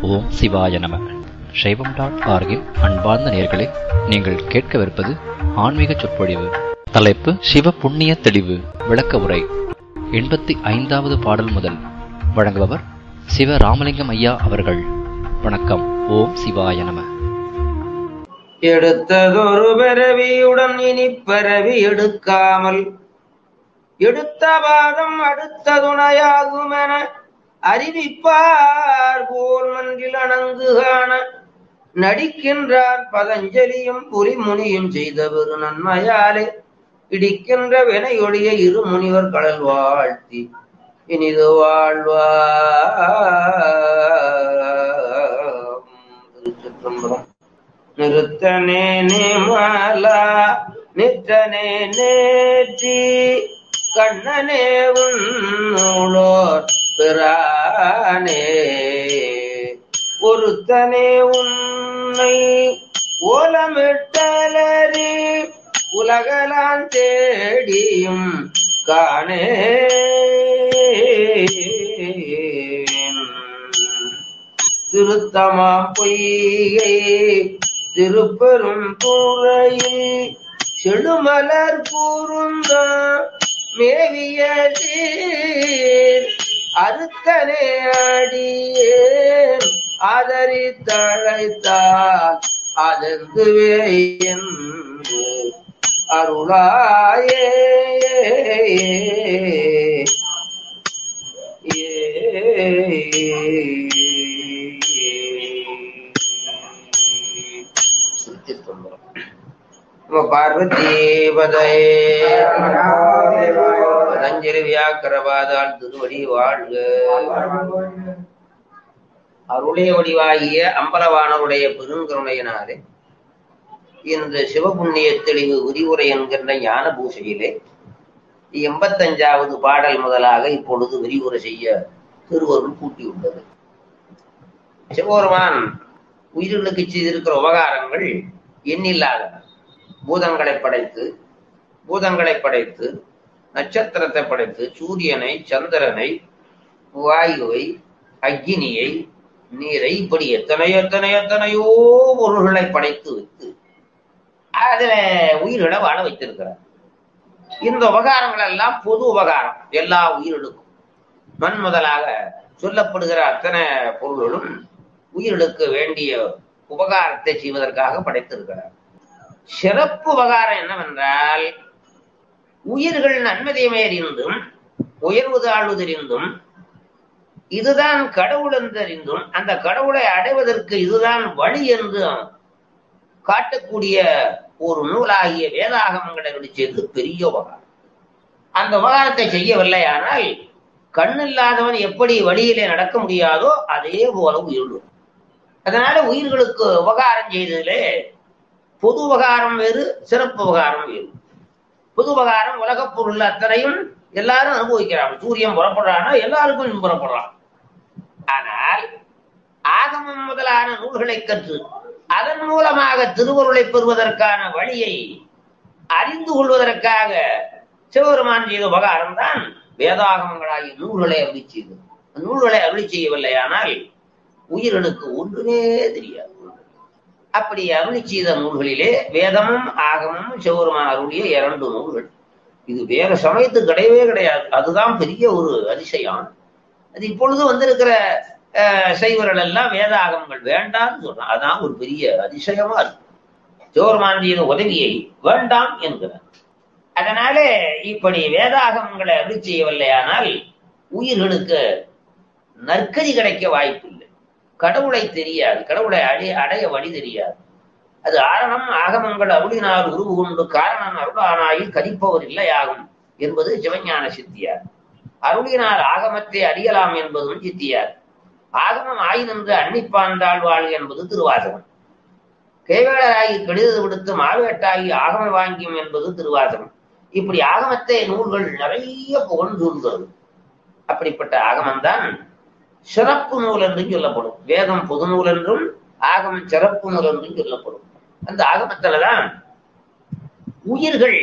ஓம் சிவாய நம சைவம் டாட் ஆர்கின் அன்பார்ந்த நேர்களே நீங்கள் கேட்கவிருப்பது ஆன்மீக சொற்பொழிவு தலைப்பு சிவ புண்ணிய தெளிவு விளக்க உரை எண்பத்தி ஐந்தாவது பாடல் முதல் வழங்குபவர் சிவ ராமலிங்கம் ஐயா அவர்கள் வணக்கம் ஓம் சிவாய நம எடுத்ததொரு பிறவியுடன் இனி பிறவி எடுக்காமல் எடுத்த பாதம் அடுத்த துணையாகுமென அறிவிப்பார் போல் மன்றில் அணங்கு காண நடிக்கின்றார் பதஞ்சலியும் புலிமுனியும் செய்த பெரு நன்மையாலே இடிக்கின்ற வினையொழிய இரு முனிவர் கடல் வாழ்த்தி இனிது வாழ்வார் திருச்சிற்றம்பலம் நிறுத்தனே நேமலா நிற்றனே நேற்றி கண்ணனே உன்னோர் பிரானே ஒருத்தனே உன்னை ஓலமிட்டலரி உலகலான் தேடியும் காணேன் திருத்தமா பொய்கை திருப்பெரும் துறையில் செழுமலர் கூறுந்த மேவிய சீர் அறுத்தனே அடியேன் ஆதரித்தழைத்தால் அதெந்துவே என்று அருளாயே பார்வதீபதையே பதஞ்சலி வியாக்கரவாதால் திருவடி வாழ்க அருளே வடிவாகிய அம்பலவானருடைய பெருங்கருணையினாலே இந்த சிவபுண்ணிய தெளிவு விரிவுரை என்கின்ற ஞான பூசையிலே எண்பத்தஞ்சாவது பாடல் முதலாக இப்பொழுது விரிவுரை செய்ய திருவருள் கூட்டியுள்ளது சிவபெருமான் உயிர்களுக்கு செய்திருக்கிற உபகாரங்கள் எண்ணில்லாத பூதங்களை படைத்து பூதங்களை படைத்து நட்சத்திரத்தை படைத்து சூரியனை சந்திரனை வாயுவை அக்னியை நீரை இப்படி எத்தனை எத்தனை எத்தனையோ பொருள்களை படைத்து வைத்து அதுல உயிரிட வாழ வைத்திருக்கிறார் இந்த உபகாரங்கள் எல்லாம் பொது உபகாரம் எல்லா உயிரிடுக்கும் மண் முதலாக சொல்லப்படுகிற அத்தனை பொருள்களும் உயிரிடுக்கு வேண்டிய உபகாரத்தை செய்வதற்காக படைத்திருக்கிறார் சிறப்பு உபகாரம் என்னவென்றால் உயிர்கள் நன்மதியமே அறிந்தும் உயர்வு தாழ்வு தெரிந்தும் இதுதான் கடவுள் என்று அறிந்தும் அந்த கடவுளை அடைவதற்கு இதுதான் வழி என்று காட்டக்கூடிய ஒரு நூலாகிய வேதாகமங்களை செய்து பெரிய உபகாரம் அந்த உபகாரத்தை செய்யவில்லை ஆனால் கண்ணில்லாதவன் எப்படி வழியிலே நடக்க முடியாதோ அதே போல உயிரிடும் அதனால உயிர்களுக்கு உபகாரம் செய்ததிலே பொது உபகாரம் வேறு சிறப்பு உபகாரம் வேறு பொது உபகாரம் உலகப் பொருள் அத்தனையும் எல்லாரும் அனுபவிக்கிறாங்க சூரியன் புறப்படுறான்னா எல்லாருக்கும் புறப்படுறான் ஆனால் ஆகமம் முதலான நூல்களை கற்று அதன் மூலமாக திருவருளை பெறுவதற்கான வழியை அறிந்து கொள்வதற்காக சிவபெருமான் செய்த உபகாரம் தான் வேதாகமங்களாகிய நூல்களை அருளி செய்தது நூல்களை அருளி செய்யவில்லை ஆனால் உயிர்களுக்கு ஒன்றுமே தெரியாது அப்படி அருளி செய்த நூல்களிலே வேதமும் ஆகமும் சிவபெருமான் அருளிய இரண்டு நூல்கள் இது வேற சமயத்து கிடையவே கிடையாது அதுதான் பெரிய ஒரு அதிசயம் அது இப்பொழுது வந்திருக்கிற சைவர்கள் எல்லாம் வேதாகமங்கள் வேண்டாம்னு சொல்றான் அதான் ஒரு பெரிய அதிசயமா இருக்கு சிவபெருமான் உதவியை வேண்டாம் என்கிறார் அதனால இப்படி வேதாகமங்களை அருளி செய்யவில்லையானால் உயிர்களுக்கு நற்கதி கிடைக்க வாய்ப்பு இல்லை கடவுளை தெரியாது கடவுளை அடைய அடைய வழி தெரியாது அது ஆரணம் ஆகமங்கள் அருளினால் உருவு கொண்டு காரணம் அருளானாயில் கதிப்பவர் இல்லையாகும் என்பது சிவஞான சித்தியார் அருளினால் ஆகமத்தை அறியலாம் என்பதும் சித்தியார் ஆகமம் ஆயினென்று அன்னிப்பாண்டாள் வாழ் என்பது திருவாசகம் கைவேளராகி கெடுதல் விடுத்து மாவேட்டாகி ஆகம வாங்கியும் என்பது திருவாசகம் இப்படி ஆகமத்தை நூல்கள் நிறைய புகழ்ந்துள்ளது அப்படிப்பட்ட ஆகமம்தான் சிறப்பு நூல் என்றும் சொல்லப்படும் வேதம் பொது நூல் என்றும் ஆகமம் சிறப்பு நூல் என்றும் சொல்லப்படும் அந்த ஆகமத்துலதான் உயிர்கள்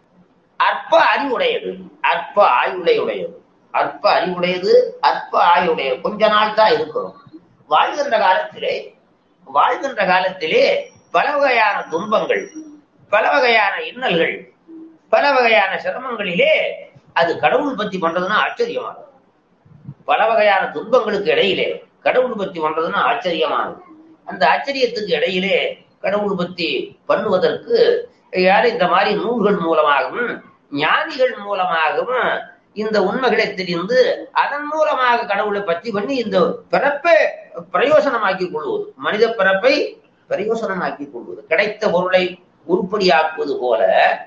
அற்ப அறிவுடையது அற்ப ஆயுடையுடையது அற்ப அறிவுடையது அற்ப ஆயுடையது கொஞ்ச நாள் தான் இருக்கிறோம் வாழ்கின்ற காலத்திலே வாழ்கின்ற காலத்திலே பல வகையான துன்பங்கள் பல வகையான இன்னல்கள் பல வகையான சிரமங்களிலே அது கடவுள் பத்தி பண்றதுன்னா ஆச்சரியமானது பல வகையான துன்பங்களுக்கு இடையிலே கடவுள் பத்தி பண்றதுன்னா ஆச்சரியமானது அந்த ஆச்சரியத்துக்கு இடையிலே கடவுள் பத்தி பண்ணுவதற்கு யாரு இந்த மாதிரி நூல்கள் மூலமாகவும் ஞானிகள் மூலமாகவும் இந்த உண்மைகளை தெரிந்து அதன் மூலமாக கடவுளை பற்றி பண்ணி இந்த பிறப்பை பிரயோசனமாக்கி கொள்வது மனித பிறப்பை பிரயோசனமாக்கி கொள்வது கிடைத்த பொருளை உருப்படியாக்குவது போல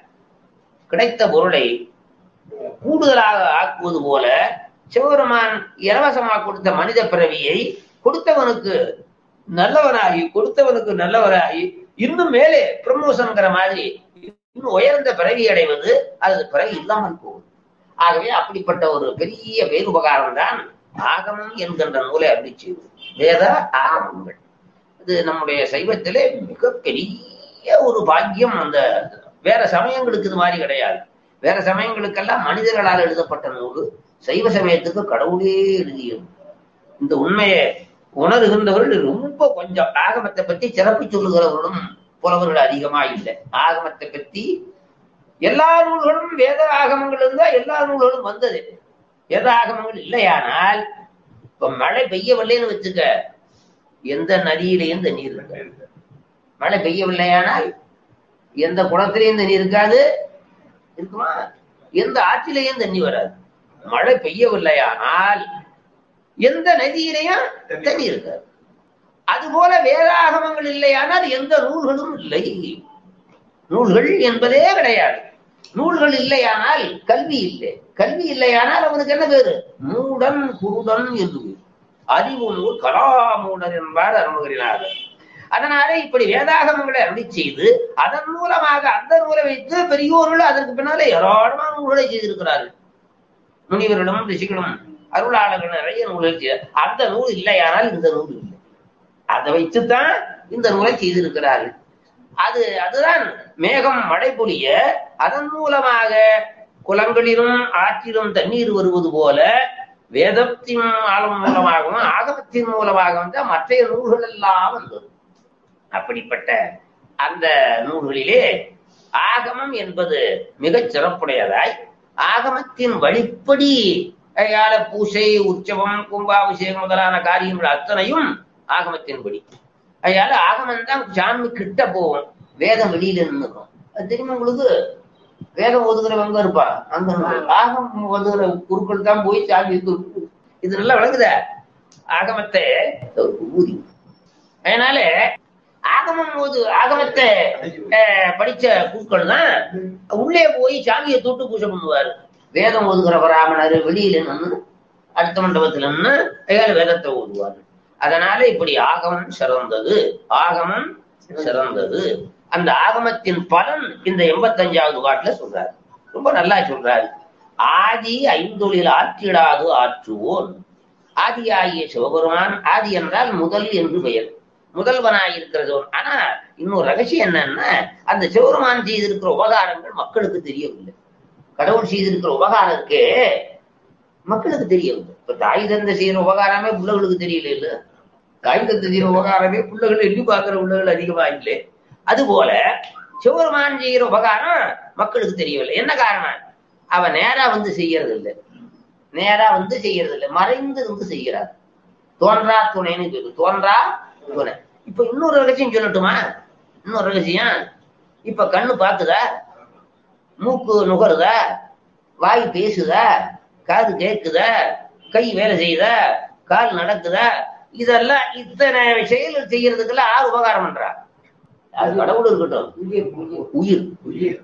கிடைத்த பொருளை கூடுதலாக ஆக்குவது போல சிவபெருமான் இலவசமாக கொடுத்த மனித பிறவியை கொடுத்தவனுக்கு நல்லவனாகி கொடுத்தவனுக்கு நல்லவனாகி இன்னும் மேலே ப்ரமோஷன்ங்கிற மாதிரி இன்னும் உயர்ந்த பிறவி அடைவது அது பிறவி இல்லாமல் போகுது ஆகவே அப்படிப்பட்ட ஒரு பெரிய பேருபகாரம் தான் ஆகமம் என்கின்ற நூலை அருளி செய்வது வேத ஆகமங்கள் இது நம்முடைய சைவத்திலே மிகப்பெரிய ஒரு பாக்கியம் அந்த வேற சமயங்களுக்கு இது மாதிரி கிடையாது வேற சமயங்களுக்கெல்லாம் மனிதர்களால் எழுதப்பட்ட நூல் சைவ சமயத்துக்கு கடவுளே எழுதியது இந்த உண்மையை உணர்கின்றவர்கள் ரொம்ப கொஞ்சம் ஆகமத்தை பற்றி சிறப்பு சொல்லுகிறவர்களும் புலவர்கள் அதிகமா இல்லை ஆகமத்தை பற்றி எல்லா நூல்களும் வேத ஆகமங்கள் இருந்தா எல்லா நூல்களும் வந்தது வேத ஆகமங்கள் இல்லையானால் இப்ப மழை பெய்யவில்லைன்னு வச்சுக்க எந்த நதியிலையும் தண்ணீர் இருக்காது மழை பெய்யவில்லையானால் எந்த குளத்திலையும் தண்ணி இருக்காது இருக்குமா எந்த ஆற்றிலையும் தண்ணி வராது மழை பெய்யவில்லையானால் எந்த நதியிலையும் தண்ணி இருக்காது அதுபோல வேதாகமங்கள் இல்லையானால் எந்த நூல்களும் இல்லை நூல்கள் என்பதே கிடையாது நூல்கள் இல்லையானால் கல்வி இல்லை கல்வி இல்லையானால் அவனுக்கு என்ன பேரு மூடன் குருடன் என்று பேரு. அறிவு நூல் கலாமூடன் என்பார் அருமகிரினார்கள் அதனால இப்படி வேதாகமங்களை அருளி செய்து அதன் மூலமாக அந்த நூலை வைத்து பெரியோர்கள் அதற்கு பின்னாலே ஏராளமான நூல்களை செய்திருக்கிறார்கள் முனிவர்களும் ரிஷிகளும் அருளாளர்கள் நிறைய நூல்கள் செய்த அந்த நூல் இல்லையானால் இந்த நூல் இல்லை அதை வைத்துத்தான் இந்த நூலை செய்திருக்கிறார்கள் அது அதுதான் மேகம் மழை பொழிய அதன் மூலமாக குளங்களிலும் ஆற்றிலும் தண்ணீர் வருவது போல வேதத்தின் ஆழம் மூலமாகவும் ஆகமத்தின் மூலமாகவும் தான் மற்ற நூல்கள் எல்லாம் வந்தது அப்படிப்பட்ட அந்த நூல்களிலே ஆகமம் என்பது மிகச் சிறப்புடையதாய் ஆகமத்தின் வழிப்படி அயால பூசை உற்சவம் கும்பாபிஷேகம் முதலான காரியங்கள் அத்தனையும் ஆகமத்தின்படி அதனால ஆகமம் தான் சாமி கிட்ட போகும் வேதம் வெளியில நின்னுக்கும் அது தெரியுமா உங்களுக்கு வேதம் ஒதுக்குறவங்க இருப்பா அந்த ஆகம் ஒதுக்குற குருக்கள் தான் போய் சாமி இருக்கு. இது நல்லா விளங்குதா ஆகமத்தை ஊதி அதனால ஆகமம் போது ஆகமத்தை அஹ், படிச்ச குருக்கள் தான் உள்ளே போய் சாமியை தொட்டு பூஜை பண்ணுவாரு வேதம் ஒதுக்குற பிராமணர் வெளியில நின்று அடுத்த மண்டபத்துல நின்று கையால வேதத்தை ஓதுவாரு அதனால இப்படி ஆகமம் சிறந்தது ஆகமம் சிறந்தது அந்த ஆகமத்தின் பலன் இந்த எண்பத்தஞ்சாவது பாட்டுல சொல்றாரு ரொம்ப நல்லா சொல்றாரு ஆதி ஐந்தொழில் ஆற்றிடாது ஆற்றுவோன் ஆதியாகிய சிவபெருமான் ஆதி என்றால் முதல் என்று பெயர் முதல்வனாய் இருக்கிறது ஆனா இன்னொரு ரகசியம் என்னன்னா அந்த சிவபெருமான் செய்திருக்கிற உபகாரங்கள் மக்களுக்கு தெரியவில்லை கடவுள் செய்திருக்கிற உபகாரம் இருக்கே மக்களுக்கு தெரியவில்லை இப்ப தாய் தந்த செய்யற உபகாரமே பிள்ளைகளுக்கு தெரியல இல்ல தாய் தந்த செய்யற உபகாரமே பிள்ளைகள் எண்ணி பார்க்கிற பிள்ளைகள் அதிகமா இல்லை அதுபோல சிவபெருமான் செய்கிற உபகாரம் மக்களுக்கு தெரியவில்லை என்ன காரணம் அவன் நேரா வந்து செய்யறது இல்லை நேரா வந்து செய்யறது இல்லை மறைந்து இருந்து செய்கிறார் தோன்றா துணைன்னு சொல்லு தோன்றா துணை இப்ப இன்னொரு ரகசியம் சொல்லட்டுமா இன்னொரு ரகசியம் இப்ப கண்ணு பாக்குதா மூக்கு நுகருதா வாய் பேசுதா காது கேக்குதா கை வேலை செய்யுதா கால் நடக்குதா இதெல்லாம் இத்தனை செயல்கள் செய்யறதுக்கெல்லாம் யார் உபகாரம் பண்றா அது கடவுள் இருக்கட்டும் உயிர்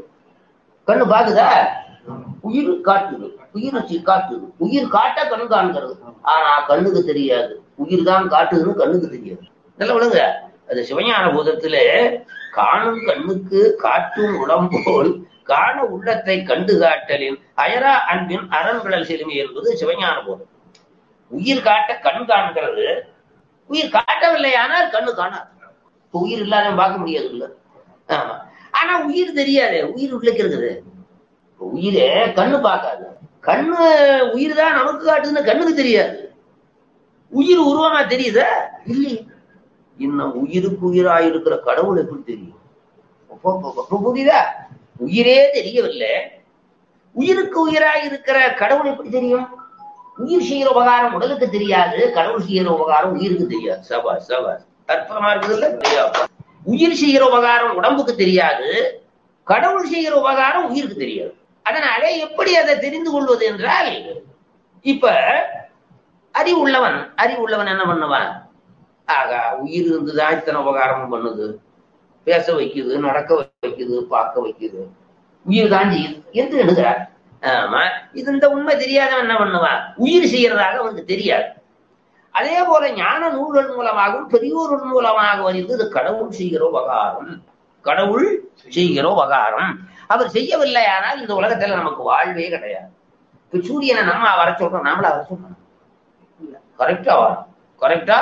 கண்ணு பாக்குதா உயிர் காட்டுது உயிர் சி- காட்டுது உயிர் காட்ட கண் காண்கிறது ஆனா கண்ணுக்கு தெரியாது உயிர் தான் காட்டுதுன்னு கண்ணுக்கு தெரியாது நல்ல விழுங்க அது சிவஞான பூதத்துல காணும் கண்ணுக்கு காட்டும் உடம்போல் காண உள்ளத்தை கண்டு காட்டலின் அயரா அன்பின் அரண்களல் செலுமி என்பது சிவஞான போதம் உயிர் காட்ட கண் காண்கிறது உயிர் காட்டவில்லை ஆனால் கண்ணு காணாது இப்ப உயிர் இல்லாத பார்க்க முடியாது இல்ல ஆமா ஆனா உயிர் தெரியாது உயிர் உள்ளக்கு இருக்குது இப்ப உயிரே கண்ணு பார்க்காது கண்ணு உயிர் தான் நமக்கு காட்டுதுன்னு கண்ணுக்கு தெரியாது உயிர் உருவமா தெரியுதா இல்லையே இன்னும் உயிருக்கு உயிராய் இருக்கிற கடவுள் எப்படி தெரியும் அப்போ, அப்போ, அப்போ புரியுதா உயிரே தெரியவில்லை உயிருக்கு உயிராய் இருக்கிற கடவுள் எப்படி தெரியும் உயிர் செய்கிற உபகாரம் உடலுக்கு தெரியாது கடவுள் செய்கிற உபகாரம் உயிருக்கு தெரியாது சபாஸ் சபாஸ் அற்புதமா இருக்குது இல்ல உயிர் செய்கிற உபகாரம் உடம்புக்கு தெரியாது கடவுள் செய்கிற உபகாரம் உயிருக்கு தெரியாது அதனாலே எப்படி அதை தெரிந்து கொள்வது என்றால் இப்ப அறிவு உள்ளவன் அறிவு உள்ளவன் என்ன பண்ணுவான் ஆகா உயிர் இருந்துதான் இத்தனை உபகாரமும் பண்ணுது பேச வைக்குது நடக்க வைக்குது பார்க்க வைக்குது உயிர் தான் செய்யுது என்று எழுதுறார் ஆமா இது இந்த உண்மை தெரியாதவன் என்ன பண்ணுவான் உயிர் செய்யறதாக அவனுக்கு தெரியாது அதே போல ஞான நூல்கள் மூலமாகவும் பெரியோர்கள் மூலமாக வந்து இது கடவுள் செய்கிற உபகாரம் கடவுள் செய்கிற உபகாரம் அவர் செய்யவில்லை ஆனால் இந்த உலகத்துல நமக்கு வாழ்வே கிடையாது இப்ப சூரியனை நம்ம வர சொல்றோம் நம்மள வர சொல்றோம் கரெக்டா வரும் கரெக்டா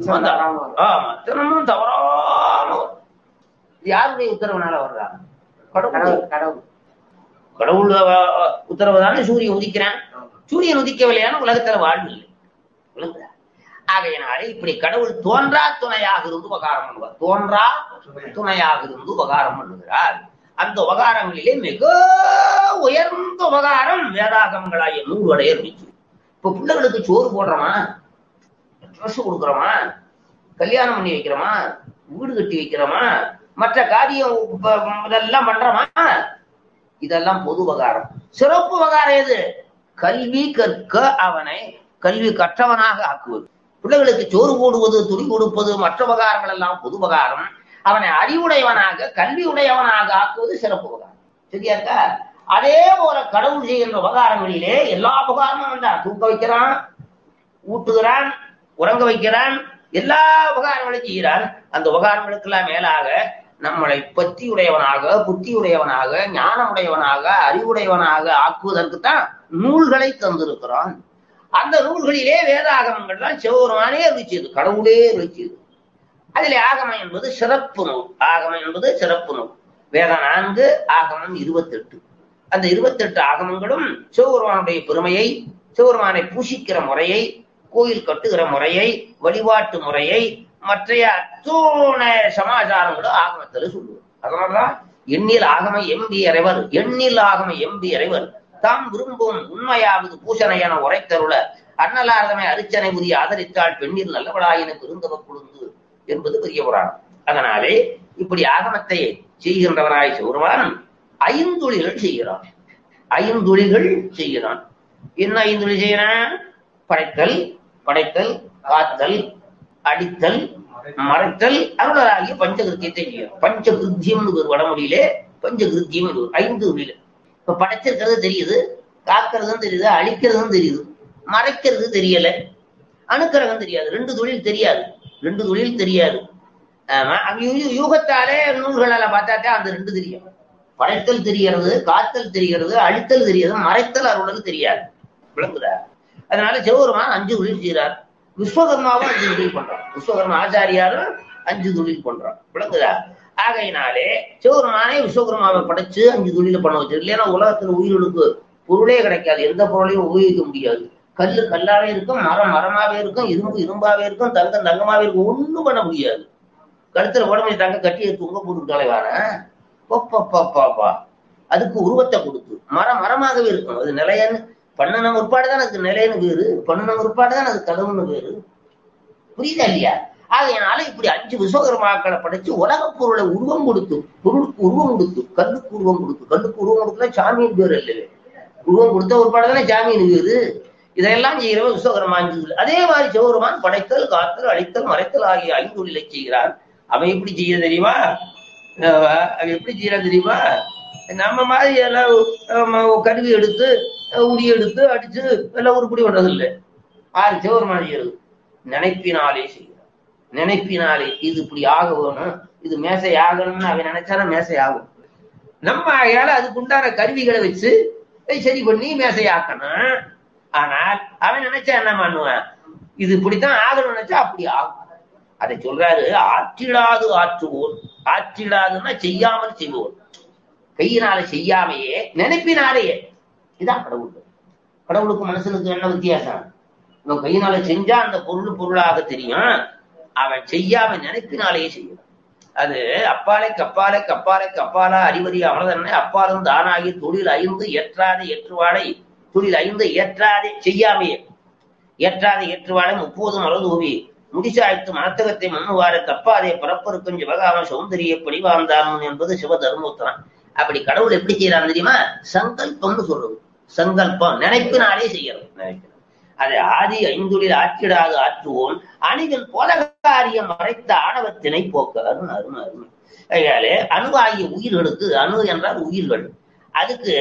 ஆமா தினமும் தவறாம வரும். இது யாருடைய உத்தரவுனால வர்றாங்க கடவுள் கடவுள் கடவுள் அஹ், உத்தரவு தானே சூரியன் உதிக்கிறான் சூரியன் உதிக்கவில்லையான உலகத்துல வாழ்வு இல்லை விளங்குதா? ஆகையினாலே இப்படி கடவுள் தோன்றா துணையாக இருந்து உபகாரம் பண்ணுவார் தோன்றா துணையாக இருந்து உபகாரம் பண்ணுகிறார் அந்த உபகாரங்களிலே மிக உயர்ந்த உபகாரம் வேதாகமங்களாகிய நூல்வடைய இருந்துச்சு இப்ப பிள்ளைகளுக்கு சோறு போடுறோமா ட்ரெஸ் கொடுக்குறோமா கல்யாணம் பண்ணி வைக்கிறோமா வீடு கட்டி வைக்கிறோமா மற்ற காரியம் ப- இதெல்லாம் பண்றோமா இதெல்லாம் பொது உபகாரம் சிறப்பு உபகாரம் எது கல்வி கற்க அவனை கல்வி கற்றவனாக ஆக்குவது பிள்ளைகளுக்கு சோறு போடுவது துணி கொடுப்பது மற்ற உபகாரங்கள் எல்லாம் பொது உபகாரம் அவனை அறிவுடையவனாக கல்வி உடையவனாக ஆக்குவது சிறப்பு உபகாரம் சரியாக்கா அதே போல கடவுள் செய்கின்ற உபகாரங்களிலே எல்லா உபகாரமும் வந்தான் தூக்க வைக்கிறான் ஊட்டுகிறான் உறங்க வைக்கிறான் எல்லா உபகாரங்களையும் செய்கிறான் அந்த உபகாரங்களுக்கெல்லாம் மேலாக நம்மளை பத்தி உடையவனாக புத்தி உடையவனாக ஞானம் உடையவனாக அறிவுடையவனாக ஆக்குவதற்கு தான் நூல்களை தந்திருக்கிறான் அந்த நூல்களிலே வேதாகமங்கள்லாம் சிவபெருமானே இருந்துச்சு கடவுளே இருந்துச்சு அதிலே ஆகமம் என்பது சிறப்பு நூல் ஆகமம் என்பது சிறப்பு நூல் வேதம் நான்கு ஆகமம் இருபத்தெட்டு அந்த இருபத்தெட்டு ஆகமங்களும் சிவபெருமானுடைய பெருமையை சிவபெருமானை பூசிக்கிற முறையை கோயில் கட்டுகிற முறையை வழிபாட்டு முறையை மற்றைய அத்தோண சமாச்சாரங்களும் ஆகமத்துல சொல்லுவோம் அதனாலதான் எண்ணில் ஆகம எம்பி இறைவர் எண்ணில் ஆகம எம்பி இறைவர் தாம் விரும்பும் உண்மையாவது பூசனை என உரைத்தருள அன்னலாரதமை அரிச்சனை புரிய ஆதரித்தாள் பெண்ணில் நல்லவளாயின பெருந்தவ குழுந்து என்பது பெரிய புராணம் அதனாலே இப்படி ஆகமத்தை செய்கின்றவராய் சிவருமான் ஐந்தொழில்கள் செய்கிறான் ஐந்தொழில்கள் செய்கிறான் என்ன ஐந்தொழில் செய்யறான் படைத்தல் படைத்தல் காத்தல் அடித்தல் மறைத்தல் அருளராகிய பஞ்சகிருத்தியத்தை செய்யும் பஞ்சகிருத்தியம்னு ஒரு வடமொழியிலே பஞ்சகிருத்தியம் ஒரு ஐந்து தொழில் இப்ப படைச்சிருக்கிறது தெரியுது காக்கிறதும் தெரியுது அழிக்கிறதும் தெரியுது மறைக்கிறது தெரியல அணுக்கிறதும் தெரியாது ரெண்டு தொழில் தெரியாது ரெண்டு தொழில் தெரியாது ஆமா அது யூ- யூகத்தாலே நூல்களால பார்த்தாட்டே அந்த ரெண்டு தெரியும் படைத்தல் தெரிகிறது காத்தல் தெரிகிறது அழித்தல் தெரிகிறது மறைத்தல் அருளல் தெரியாது விளங்குதா அதனால சிவபெருமான் அஞ்சு தொழில் செய்கிறார் விஸ்வகர்மாவும் அஞ்சு தொழில் பண்றான் விஸ்வகர்மா ஆச்சாரியாரும் அஞ்சு தொழில் பண்றான் விளங்குதா ஆகையினாலே சிவபெருமானே விஸ்வகர்மாவை படைச்சு அஞ்சு தொழில பண்ண வச்சு இல்லைன்னா உலகத்துல உயிர்களுக்கு பொருளே கிடைக்காது எந்த பொருளையும் உபயோகிக்க முடியாது கல்லு கல்லாவே இருக்கும் மரம் மரமாவே இருக்கும் இரும்பு இரும்பாவே இருக்கும் தங்கம் தங்கமாவே இருக்கும் ஒண்ணும் பண்ண முடியாது கழுத்துல உடம்பு தங்க கட்டி தூங்க போட்டுக்கிட்டாலே பாப்பா அதுக்கு உருவத்தை கொடுத்து மரம் மரமாகவே இருக்கும் அது நிலையன்னு பண்ணின முற்பாடு தான் அதுக்கு நிலைன்னு பேரு பண்ணின முற்பாடு தான் அது கடவுள்னு பேரு புரியுதா இல்லையா ஆகையினால இப்படி அஞ்சு விஸ்வகர்மாக்களை படைச்சு உலக பொருளை உருவம் கொடுத்து பொருளுக்கு உருவம் கொடுத்து கல்லுக்கு உருவம் கொடுத்து கல்லுக்கு உருவம் கொடுத்தா சாமியின் பேர் இல்லவே உருவம் கொடுத்த ஒரு பாடம் தானே சாமியின் பேரு இதையெல்லாம் செய்கிறவன் விஸ்வகர்மா அஞ்சு தொழில். அதே மாதிரி சிவபெருமான் படைத்தல் காத்தல் அழித்தல் மறைத்தல் ஆகிய ஐந்து தொழிலை செய்கிறான் அவன் எப்படி செய்ய தெரியுமா அஹ் அவன் எப்படி செய்யறான் தெரியுமா நம்ம மாதிரி எல்லாம் அஹ் கருவி எடுத்து அஹ் உரி எடுத்து அடிச்சு எல்லாம் உருப்படி பண்றது இல்லை ஆறு சிவபெருமான் செய்யறது நினைப்பினாலே செய்கிறான் நினைப்பினாலே இது இப்படி ஆக வேணும் இது மேசை ஆகணும்னு அவன் நினைச்சானா மேசை ஆகும் நம்ம ஆகையால அதுக்கு உண்டான கருவிகளை வச்சு அதை சரி பண்ணி மேசை ஆக்கணும் ஆனால் அவன் நினைச்சா என்ன பண்ணுவான் இது இப்படித்தான் ஆகணும்னு நினைச்சா அப்படி ஆகும் அதை சொல்றாரு ஆற்றிடாது ஆற்றுவோர் ஆற்றிடாதுன்னா செய்யாமல் செய்வோர் கையினால செய்யாமையே நினைப்பினாலேயே இதான் கடவுள் கடவுளுக்கு மனுஷனுக்கு என்ன வித்தியாசம் இவன் கையினால செஞ்சா அந்த பொருள் பொருளாக தெரியும் அவன் செய்யாம நினைப்பினாலேயே செய்யணும் அது அப்பாலை கப்பாலை கப்பாலை கப்பாலா அறிவறி அமரதன்னை அப்பாலும் தானாகி தொழில் ஐந்து ஏற்றாதே ஏற்றுவாடை தொழில் ஐந்து ஏற்றாதே செய்யாமையே ஏற்றாதே ஏற்றுவாடை முப்போதும் அழுதூவி முடிசாய்த்து மனத்தகத்தை மண்ணுவாறு தப்பாதே பிறப்பருக்கும் சிவகாம சௌந்தரிய படிவாந்தானும் என்பது சிவ தர்மோத்தரம் அப்படி கடவுள் எப்படி செய்யறான் தெரியுமா சங்கல்பம்னு சொல்றது சங்கல்பம் நினைப்பினாலே செய்யறது நினைப்பினால் அதை ஆதி ஐந்துளில் ஆற்றிடாது ஆற்றுவோம் அணிகள் போலகாரியம் மறைத்த ஆணவத்தினை போக்க அருண் அருண் அருண் கையாலே அணுவாகிய உயிர்களுக்கு அணு என்றால் உயிர்கள் அதுக்கு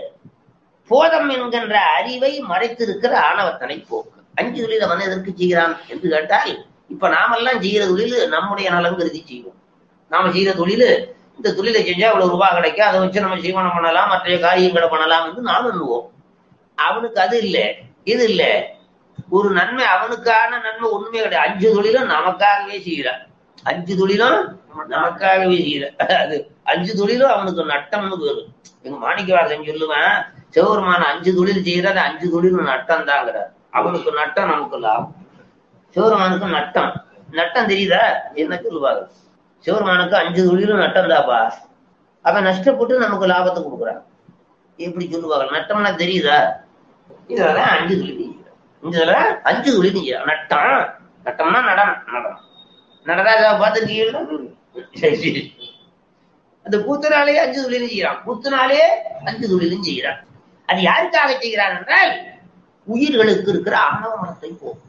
போதம் என்கின்ற அறிவை மறைத்திருக்கிற ஆணவத்தனை போக்கு அஞ்சு தொழில வந்து எதற்கு செய்கிறான் என்று கேட்டால் இப்ப நாமெல்லாம் செய்கிற தொழில் நம்முடைய நலம் கருதி செய்வோம் நாம செய்கிற தொழில் இந்த தொழிலை செஞ்சா இவ்வளவு ரூபாய் கிடைக்கும் அதை வச்சு நம்ம ஜீவனம் பண்ணலாம் மற்ற காரியங்களை பண்ணலாம் என்று நாம் எண்ணுவோம் அவனுக்கு அது இல்லை இது இல்ல ஒரு நன்மை அவனுக்கான நன்மை ஒண்ணுமே கிடையாது அஞ்சு தொழிலும் நமக்காகவே செய்கிறான் அஞ்சு தொழிலும் நமக்காகவே செய்யறான் அது அஞ்சு தொழிலும் அவனுக்கு நட்டம்னு பேரு எங்க மாணிக்கவாசன் சொல்லுவேன் சிவபெருமான அஞ்சு தொழில் செய்யறது அஞ்சு தொழிலும் நட்டம் தாங்கிறார் அவனுக்கு நட்டம் நமக்கு லாபம் சிவபெருமானுக்கு நட்டம் நட்டம் தெரியுதா என்ன சொல்லுவாங்க சிவபெருமானுக்கு அஞ்சு தொழிலும் நட்டம் தாப்பா அவன் நஷ்டப்பட்டு நமக்கு லாபத்தை கொடுக்குறான் எப்படி சொல்லுவாங்க நட்டம்னா தெரியுதா இதெல்லாம் அஞ்சு தொழில் இதுல அஞ்சு தொழில் செய்யறான் நட்டம் நட்டம்னா நடனம் நடனம் நடராஜா பார்த்துருக்கீங்களா சரி சரி அந்த கூத்துனாலே அஞ்சு தொழிலும் செய்யறான் கூத்துனாலே அஞ்சு தொழிலும் செய்யறான் அது யாருக்காக செய்கிறான் என்றால் உயிர்களுக்கு இருக்கிற ஆணவ மலத்தை போகும்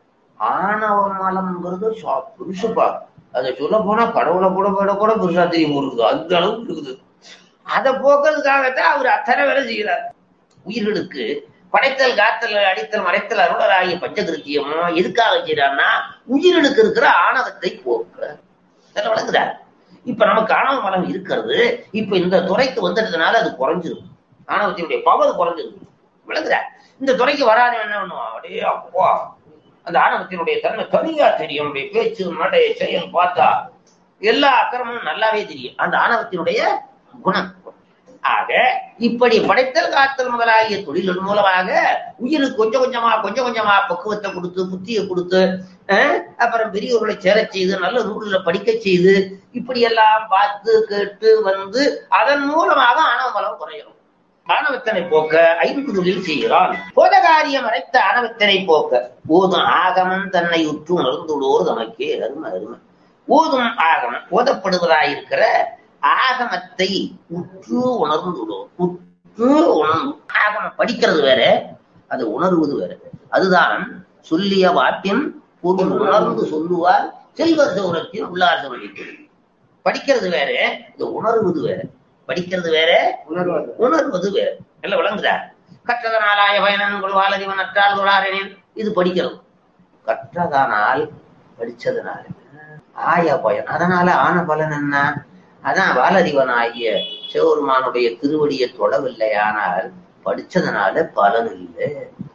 ஆணவ மலம்ங்கிறது பெருசுப்பா அதை சொல்ல போனா கடவுளை கூட விட கூட பெருசா தெரியும் இருக்குது அந்த அளவுக்கு இருக்குது அதை போக்குறதுக்காகத்தான் அவர் அத்தனை வேலை செய்கிறார் உயிர்களுக்கு படைத்தல் காத்தல் அடித்தல் மறைத்தல் அருளர் ஆகிய பஞ்சகிருத்தியமோ எதுக்காக செய்யறான்னா உயிர்களுக்கு இருக்கிற ஆணவத்தை போக்குற விளங்குறார் இப்ப நமக்கு ஆணவ மலம் இருக்கிறது இப்ப இந்த துறைக்கு வந்துட்டதுனால அது குறைஞ்சிரும் ஆணவத்தினுடைய பவர் குறைஞ்சிருக்கு விளங்குறார் இந்த துறைக்கு வராத என்ன பண்ணுவான் அப்படியே அப்பா அந்த ஆணவத்தினுடைய தன்மை தனியா தெரியும் நம்முடைய பேச்சு நடை செயல் பார்த்தா எல்லா அக்கிரமும் நல்லாவே தெரியும் அந்த ஆணவத்தினுடைய குணம் ஆக இப்படி படைத்தல் காத்தல் முதலாகிய தொழில்கள் மூலமாக உயிருக்கு கொஞ்சம் கொஞ்சமா கொஞ்சம் கொஞ்சமா பக்குவத்தை கொடுத்து புத்தியை கொடுத்து அப்புறம் பெரியவர்களை சேர செய்து நல்ல நூல்களை படிக்க செய்து இப்படி எல்லாம் பார்த்து கேட்டு வந்து அதன் மூலமாக ஆணவ மலம் குறையும் ஆணவத்தனை போக்க ஐந்து தொழில் செய்கிறான் போதகாரியம் அனைத்த ஆணவத்தனை போக்க ஓதும் ஆகமம் தன்னை உற்று உணர்ந்துள்ளோர் தமக்கே அருமை அருமை ஓதும் ஆகமம் ஓதப்படுவதாயிருக்கிற ஆகமத்தை உற்று உணர்ந்துள்ளோர் உற்று உணர்ந்து ஆகமம் படிக்கிறது வேற அது உணர்வது வேற அதுதான் சொல்லிய வாக்கியம் பொருள் உணர்ந்து சொல்லுவார் செல்வர் சௌரத்தின் உள்ளார் சௌரத்தில் படிக்கிறது வேற இது உணர்வது வேற படிக்கிறது வேற உணர்வது வேற எல்லாம் விளங்குதா கற்றதனாலாய பயனன் கொள்வால் அறிவன் அற்றால் கொள்ளாரேனேன் இது படிக்கிறது கற்றதனால் படிச்சதனால ஆய பயன் அதனால ஆன பலன் என்ன அதான் வாலறிவன் ஆகிய சிவபெருமானுடைய திருவடியை தொடவில்லையானால் படிச்சதுனால பலன் இல்லை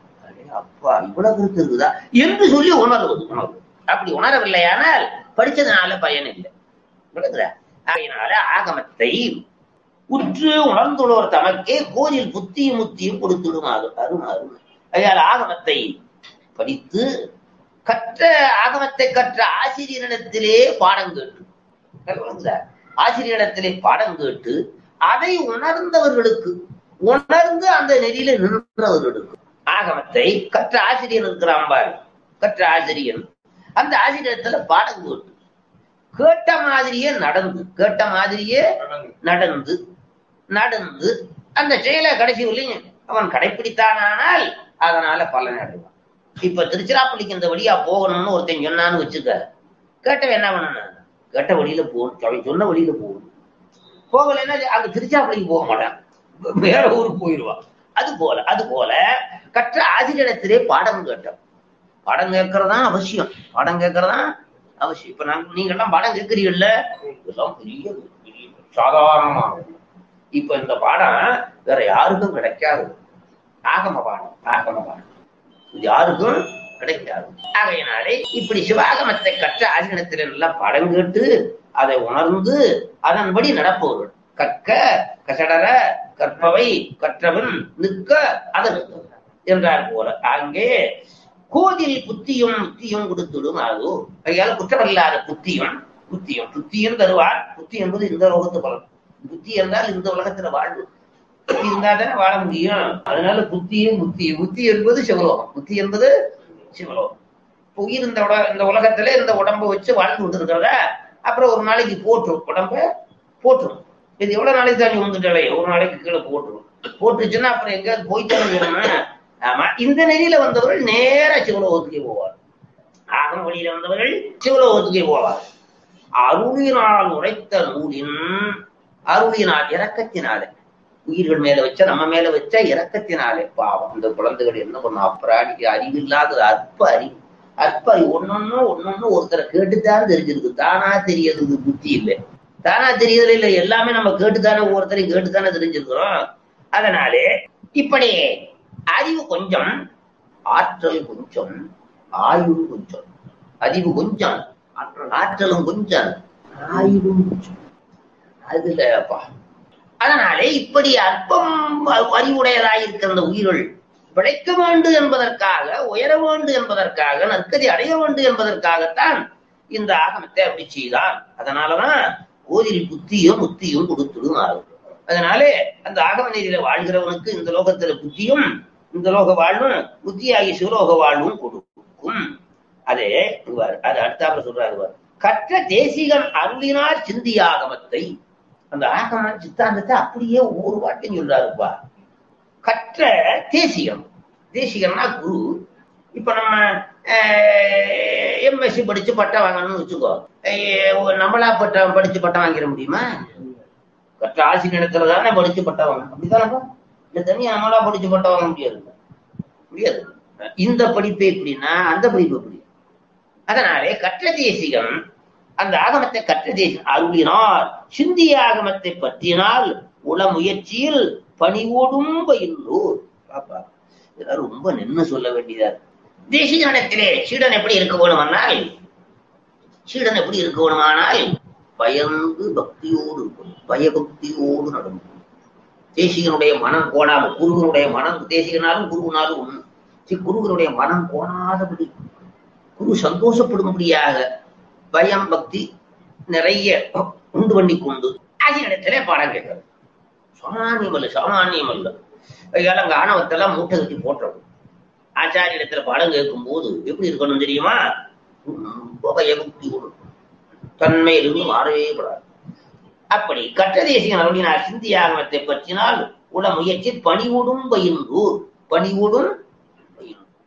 அப்பா இவ்வளவு கருத்து இருக்குதா என்று சொல்லி உணர்வது உணர்வு அப்படி உணரவில்லையானால் படிச்சதுனால பயன் இல்லை விளங்குதா ஆகையினால ஆகமத்தை உற்று உணர்ந்துள்ளோர் தமக்கே கோயில் புத்தியும் முத்தியும் கொடுத்துடுமாறு அருண் அருண் அதால் ஆகமத்தை படித்து கற்ற ஆகமத்தை கற்ற ஆசிரியரிடத்திலே பாடம் கேட்டு ஆசிரியரிடத்திலே பாடம் கேட்டு அதை உணர்ந்தவர்களுக்கு உணர்ந்து அந்த நெறியில நின்றவர்களுக்கு ஆகமத்தை கற்ற ஆசிரியர் இருக்கிறான் பாரு கற்ற ஆசிரியர் அந்த ஆசிரியத்துல பாடம் கேட்டு கேட்ட மாதிரியே நடந்து கேட்ட மாதிரியே நடந்து நடந்து அந்த செயலை கடைசி வரலையும் அவன் கடைபிடித்தானால் அதனால பலன் அடைவான் இப்ப திருச்சிராப்பள்ளிக்கு இந்த வழியா போகணும்னு ஒருத்தன் சொன்னான்னு வச்சுக்க கேட்டவன் என்ன பண்ணணும் கேட்ட வழியில போகணும் அவன் சொன்ன வழியில போகணும் போகலைன்னா அங்க திருச்சிராப்பள்ளிக்கு போக மாட்டான் வேற ஊருக்கு போயிடுவான் அது போல அது போல கற்ற ஆசிரியரிடத்திலே பாடம் கேட்டோம் பாடம் கேட்கறதா அவசியம் பாடம் கேட்கறதா அவசியம் இப்ப நாங்க நீங்க எல்லாம் பாடம் கேட்கறீங்கல்ல இதெல்லாம் பெரிய பெரிய சாதாரணமா இப்ப இந்த பாடம் வேற யாருக்கும் கிடைக்காது ஆகம பாடம் ஆகம பாடம் இது யாருக்கும் கிடைக்காது ஆகையினாலே இப்படி சிவாகமத்தை கற்ற ஆசிரியத்தில் நல்லா பாடம் கேட்டு அதை உணர்ந்து அதன்படி நடப்பவர்கள் கற்க கசடர கற்பவை கற்றவன் நிற்க அதற்கு என்றார் போல அங்கே கோதில் புத்தியும் முத்தியும் கொடுத்துடும் அதோ அதனால குற்றமில்லாத புத்தியும் புத்தியும் புத்தியும் தருவார் புத்தி என்பது இந்த லோகத்து பலன் புத்தி என்றால் இந்த உலகத்துல வாழ்வு புத்தி இருந்தா தானே வாழ முடியும் அதனால புத்தியும் புத்தி புத்தி என்பது சிவலோகம் புத்தி என்பது சிவலோகம் இப்ப உயிர் இந்த உட இந்த உலகத்துல இந்த உடம்ப வச்சு வாழ்ந்து கொண்டிருக்கிறத அப்புறம் ஒரு நாளைக்கு போட்டுரும் உடம்ப போட்டுரும் இது எவ்வளவு நாளைக்கு தாண்டி வந்துட்டாலே ஒரு நாளைக்கு கீழே போட்டுரும் போட்டுச்சுன்னா அப்புறம் எங்கேயாவது போயிட்டாலும் வேணும்னா ஆமா இந்த நெறியில வந்தவர்கள் நேரா சிவலோகத்துக்கே போவார் ஆகம வழியில வந்தவர்கள் சிவலோகத்துக்கே போவார் அருளினால் உரைத்த நூலின் அருளினால் இரக்கத்தினாலே உயிர்கள் மேல வச்ச நம்ம மேல வச்ச இரக்கத்தினாலே பாவம் இந்த குழந்தைகள் என்ன பண்ணும் அப்புறாடிக்கு அறிவு இல்லாதது அற்ப அறிவு அற்ப அறிவு ஒன்னொன்னு ஒன்னொன்னு ஒருத்தரை கேட்டுத்தான் தெரிஞ்சிருக்கு தானா தெரியறது இது புத்தி இல்லை தானா தெரியறது இல்லை எல்லாமே நம்ம கேட்டுத்தானே ஒவ்வொருத்தரையும் கேட்டுத்தானே தெரிஞ்சிருக்கிறோம் அதனாலே இப்படி அறிவு கொஞ்சம் ஆற்றல் கொஞ்சம் ஆயுள் கொஞ்சம் அறிவு கொஞ்சம் ஆற்றல் ஆற்றலும் கொஞ்சம் ஆயுளும் கொஞ்சம் அதுலப்பா அதனாலே இப்படி அற்பம் அறிவுடையதாயிருக்கிற அந்த உயிர்கள் பிழைக்க வேண்டும் என்பதற்காக உயர வேண்டும் என்பதற்காக நற்கதி அடைய வேண்டும் என்பதற்காகத்தான் இந்த ஆகமத்தை அப்படி செய்தான் அதனாலதான் ஓதில் புத்தியும் முத்தியும் கொடுத்துடும் ஆகும் அதனாலே அந்த ஆகம நெறியில வாழ்கிறவனுக்கு இந்த லோகத்துல புத்தியும் இந்த லோக வாழ்வும் புத்தியாகி சிவலோக வாழ்வும் கொடுக்கும் அதே இவர் அது அடுத்தாப்புல சொல்றாரு இவர் கற்ற தேசிகன் அருளினார் சிந்தி ஆகமத்தை அந்த ஆகம சித்தாந்தத்தை அப்படியே ஒரு வாட்டையும் சொல்றாருப்பா கற்ற தேசிகம் தேசிகம்னா குரு இப்ப நம்ம எம்எஸ்சி படிச்சு பட்டம் வாங்கணும்னு வச்சுக்கோ அஹ் நம்மளா பட்டம் படிச்சு பட்டம் வாங்கிட முடியுமா கற்ற ஆசிரியத்துல தானே படிச்சு பட்டம் வாங்கணும் அப்படிதானப்பா இந்த தனியா நம்மளா படிச்சு பட்டம் வாங்க முடியாது முடியாது இந்த படிப்பு எப்படின்னா அந்த படிப்பு எப்படி அதனாலே கற்ற தேசிகம் அந்த ஆகமத்தை கற்ற தேசிகம் அருளினார் சிந்திய ஆகமத்தை பற்றினால் உள முயற்சியில் பணிவோடும் பயில்லூர் பாப்பா இதெல்லாம் ரொம்ப நின்னு சொல்ல வேண்டியதா இருக்கு தேசிகனிடத்திலே சீடன் எப்படி இருக்க வேணுமானால் சீடன் எப்படி இருக்க வேணுமானால் பயந்து பக்தியோடு இருக்கும் பயபக்தியோடு நடக்கும் தேசிகனுடைய மனம் கோணாம குருவனுடைய மனம் தேசிகனாலும் குருவனாலும் ஒண்ணு சரி, குருவனுடைய மனம் கோணாதபடி குரு சந்தோஷப்படும்படியாக பயம் பக்தி நிறைய உண்டு பண்ணி கொண்டு ஆசிரியத்திலே பாடம் கேட்கிறது சாமானியம் அல்ல சாமானியம் அல்ல அதனால அங்க ஆணவத்தெல்லாம் மூட்டை கட்டி போட்டுறது ஆச்சாரியத்துல பாடம் கேட்கும் போது எப்படி இருக்கணும் தெரியுமா ரொம்ப பயபக்தி கொடுக்கும் தன்மையிலிருந்து மாறவே கூடாது அப்படி கற்ற தேசியம் அருளினார் சிந்தி ஆகமத்தை பற்றினால் உட முயற்சி பணிவுடும் பயின்றூர் பணிவுடும்